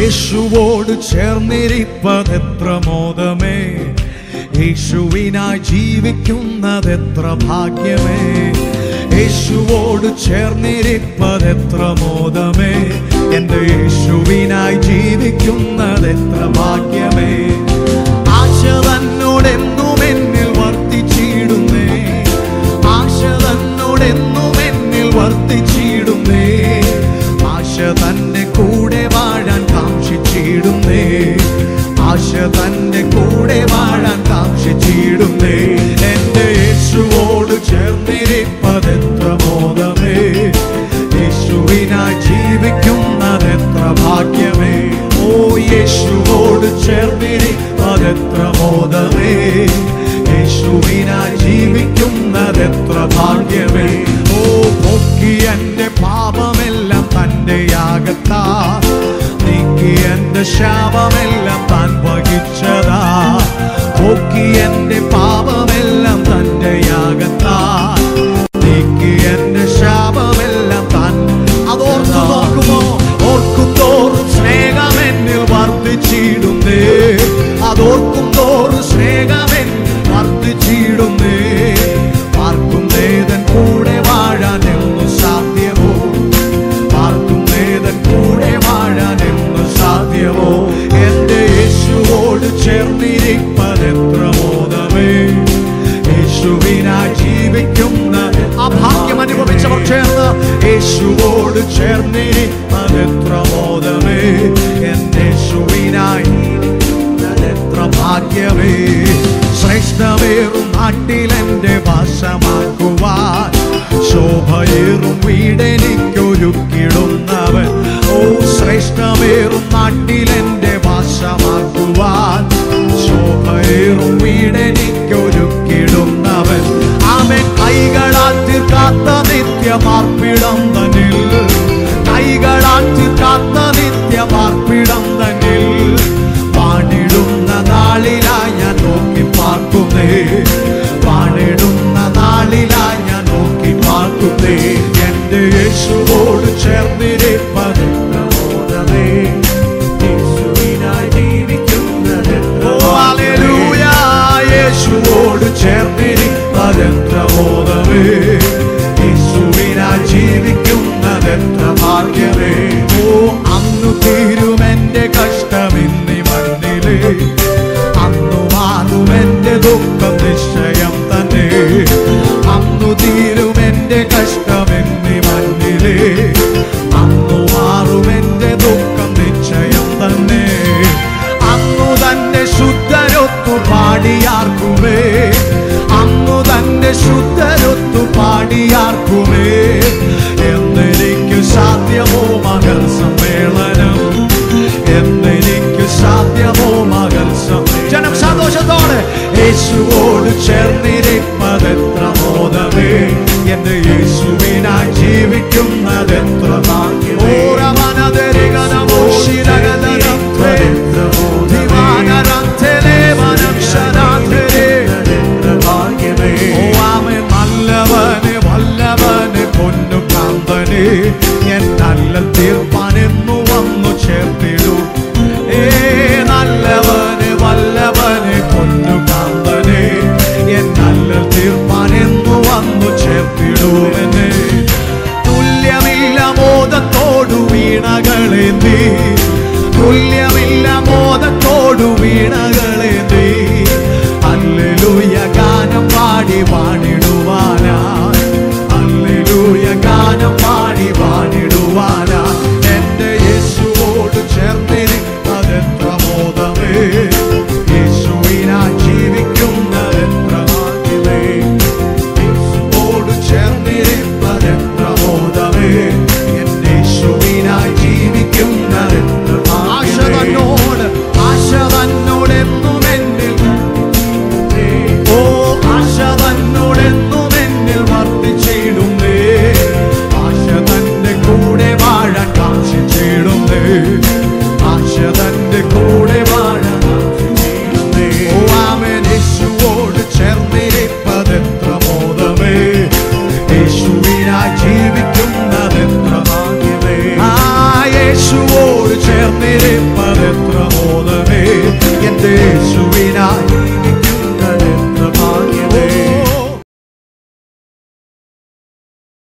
യേശുവോട് ചേർന്നിരിപ്പതെത്ര മോദമേ യേശുവിനായി ജീവിക്കുന്നതെത്ര ഭാഗ്യമേ യേശുവോട് ചേർന്നിരിപ്പതെത്ര മോദമേ എൻ്റെ യേശുവിനായി ജീവിക്കുന്നതെത്ര ഭാഗ്യമേ ആശ തന്നോടെന്നും എന്നിൽ വർത്തിച്ചിടുന്നേ ആശ തന്നോടെന്നും എന്നിൽ വർത്തിച്ചിടുന്നേ ആശ തന്നെ കൂടെ വാഴാൻ കാക്ഷിച്ചിടുന്നേ ആശ തന്നെ കൂടെ വാഴാൻ കാക്ഷിച്ചിടുന്നേ എന്റെ യേശുവോട് ചേർന്നിരിപ്പതെത്ര മോദമേ യേശുവിനായി ജീവിക്കുന്നതെത്ര ഭാഗ്യമേ ഓ യേശുവോട് ചേർന്നിരിപ്പതെത്ര മോദമേ യേശുവിനായി ജീവിക്കുന്നതെത്ര ഭാഗ്യമേ ഓ പൊക്കി എന്റെ പാപമെല്ലാം തന്റെ യാഗത്താ നീക്കി എന്റെ ശാപമെല്ലാം താൻ വഹിച്ചതാ പൊക്കി എന്റെ പാപമെല്ലാം തന്റെ യാഗത്താ നീക്കി എന്റെ ശാപമെല്ലാം താൻ അതോർത്തു നോക്കുമോ ഓർക്കും തോറും സ്നേഹം എന്നിൽ വർദ്ധിച്ചിടുന്നേ അതോർക്കും തോറും സ്നേഹമെൻ വർദ്ധിച്ചിടുന്നേ പാർക്കും നേതൻ കൂടെ വാഴാൻ എന്നു സാധ്യമോ പാർക്കും നേതൻ കൂടെ വാഴാൻ എന്നു സാധ്യമോ എന്റെ യേശുവോട് ചേർന്നിരിപ്പതെത്ര മോദമേ യേശുവിനായി ജീവിക്കുന്ന ആ ഭാഗ്യം അനുഭവിച്ചവർ ചേർന്ന് യേശുവോട് ചേർന്നിരിപ്പതെത്ര മോദമേ എന്റെ യേശുവിനായി എത്ര ഭാഗ്യമേ ശ്രേഷ്ഠമേറും നാട്ടിൽ എന്റെ വാസമാക്കുവാൻ ശോഭയേറും വീടെനിക്കൊരുക്കിടുന്നവൻ ഓ ശ്രേഷ്ഠമേറും നാട്ടിൽ എന്റെ വാസമാക്കുവാൻ ശോഭയേറും വീടെനിക്കൊരുക്കിടുന്നവൻ അവൻ കൈകളാൽ തീർക്കാത്ത നിത്യമാർപ്പിടം തന്നിൽ കൈകളാൽ തീർക്കാത്ത നിത്യമാർപ്പിടം തന്നിൽ പാണിടുന്ന നാളിലായി ഞാൻ നോക്കി പാർക്കുന്നേ പാണിടുന്ന നാളിലായി ഞാൻ നോക്കി പാർക്കുന്നേ എന്റെ യേശുവോട് ചേർന്നിരിപ്പതെത്ര മോദമേ യേശുവിനായി ജീവിക്കുന്നതെത്ര ഹല്ലേലൂയ യേശുവോട് ചേർന്നിരിപ്പതെത്ര മോദമേ യേശുവിനായി ജീവിക്കുന്നതെത്ര ഭാഗ്യമേ ഓ അന്നു തീരുമെന്റെ കഷ്ടമെന്നി മണ്ണിലേ അന്നു മാറുമെന്റെ ദുഃഖം നിശ്ചയം തന്നെ അന്നു തീരുമെന്റെ കഷ്ടമെന്നി മണ്ണിലേ അന്നു മാറുമെന്റെ ദുഃഖം നിശ്ചയം തന്നെ അന്നു തന്നെ ശുദ്ധരൊത്തു പാടിയാർക്കുമേ അന്നു തന്നെ ശുദ്ധരൊത്തു പാടിയാർക്കുമേ എന്നെനിക്ക് സാധ്യമോ മകൾ സമ്മേളനം എന്നെനിക്ക് സാധ്യമോ മകൾ സമ്മേളനം ജനം സന്തോഷത്തോടെ യേശുവോട് ചേർന്നിരിപ്പതെത്ര മോദമേ എന്റെ യേശുവിനായി ജീവിക്കുന്നതെത്ര ഭാഗ്യമേ. ഓരമനതരികനമോ ശിരകതരത്രേ. ദിവാനരന്തലേ മനക്ഷരാന്തരേ. ഓ ആമേൻ നല്ലവനെ വല്ലവനെ പൊന്നു കാന്തനെ എൻ നല്ല തീർപ്പാനെന്നു വന്നു ചേർത്തിടൂ ഏ നല്ലവനെ വല്ലവനെ പൊന്നു കാന്തനെ എൻ നല്ല തീർപ്പാനെന്നു വന്നു ചേർത്തിടൂവെന്നെ തുല്യമില്ല മോദത്തോടു വീണകളെ നീ തുല്യമില്ല മോദത്തോടു വീണകളെ നീ അല്ലേലൂയ ഗാനം പാടി പാടിടുവാനായി അല്ലേലൂയ ഗാനം പാടി പാടിടുവാനായി എന്റെ യേശുവോട് ചേർന്നിരിപ്പതെത്ര മോദമേ യേശുവിനായി ജീവിക്കുന്നതെത്ര ഭാഗ്യമേ യേശുവോട് ചേർന്നിരിപ്പതെത്ര മോദമേ എന്റെ യേശുവിനായി ജീവിക്കുന്നതെത്ര ആശ തന്നോട് ആശ തന്നോടെന്നും എന്നിൽ ഓ ആശ തന്നോടെന്നും എന്നിൽ വർദ്ധിച്ചിടുന്നേ ആശ തന്റെ കൂടെ വാഴാൻ കാക്ഷിച്ചിടുന്നേ ആശ തന്റെ കൂടെ